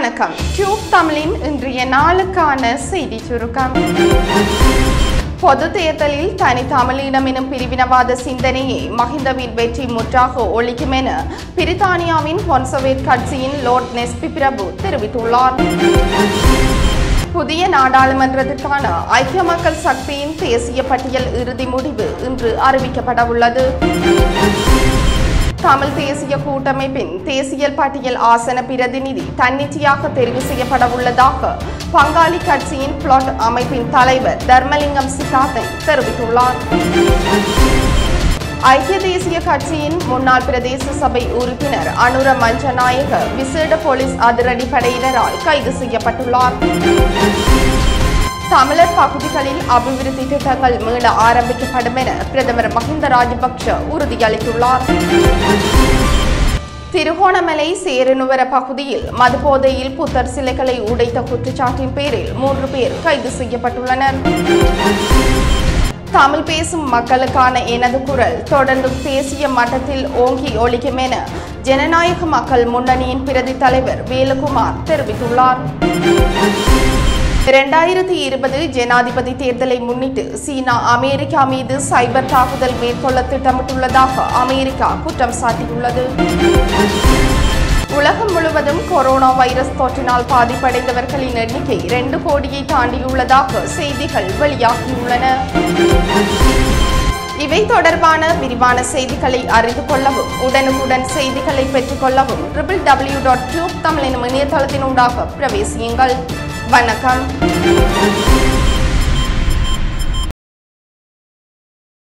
வணக்கம் டியூப் தமிழின் இன்றைய நாளுக்கான செய்தி சுருக்கம் பொது தேர்தலில் தனி தமிழீனம் எனும் பிரிவினவாத சிந்தனையை மஹிந்தவின் வெற்றி முற்றாக ஒழிக்கும் என பிரித்தானியாவின் கொன்சர்வேட் கட்சியின் லோர்ட் நெஸ்பி பிரபு தெரிவித்துள்ளார் புதிய நாடாளுமன்றத்திற்கான ஐக்கிய மக்கள் சக்தியின் தேசிய பட்டியல் இறுதி முடிவு இன்று அறிவிக்கப்பட உள்ளது தமிழ் தேசிய கூட்டமைப்பின் தேசிய பட்டியல் ஆசன பிரதிநிதி தன்னிச்சையாக தெரிவு செய்யப்பட உள்ளதாக பங்காளி கட்சியின் பிளாட் அமைப்பின் தலைவர் தர்மலிங்கம் சித்தார்த்தன் தெரிவித்துள்ளார் ஐக்கிய தேசிய கட்சியின் முன்னாள் பிரதேச சபை உறுப்பினர் அனுர மஞ்சநாயக விசேட போலீஸ் அதிரடி படையினரால் கைது செய்யப்பட்டுள்ளார் தமிழர் பகுதிகளில் அபிவிருத்தி திட்டங்கள் மீள ஆரம்பிக்கப்படும் என பிரதமர் மஹிந்த ராஜபக்ஷ உறுதியளித்துள்ளார் திருகோணமலை சேரனுவர பகுதியில் மதுபோதையில் புத்தர் சிலைகளை உடைத்த குற்றச்சாட்டின் பேரில் மூன்று பேர் கைது செய்யப்பட்டுள்ளனர் தமிழ் பேசும் மக்களுக்கான எனது குரல் தொடர்ந்தும் தேசிய மட்டத்தில் ஓங்கி ஒழிக்கும் என ஜனநாயக மக்கள் முன்னணியின் பிரதி தலைவர் வேலுகுமார் தெரிவித்துள்ளார் இரண்டாயிரத்தி இருபது ஜனாதிபதி தேர்தலை முன்னிட்டு சீனா அமெரிக்கா மீது சைபர் தாக்குதல் மேற்கொள்ள திட்டமிட்டுள்ளதாக அமெரிக்கா குற்றம் சாட்டியுள்ளது உலகம் முழுவதும் கொரோனா வைரஸ் தொற்றினால் பாதிப்படைந்தவர்களின் எண்ணிக்கை இரண்டு கோடியை தாண்டியுள்ளதாக செய்திகள் வெளியாகியுள்ளன இவை தொடர்பான விரிவான செய்திகளை அறிந்து கொள்ளவும் உடனுக்குடன் செய்திகளை பெற்றுக்கொள்ளவும் triple W dot tube Tamil எனும் இணையதளத்தினூடாக பிரவேசியுங்கள் வணக்கம்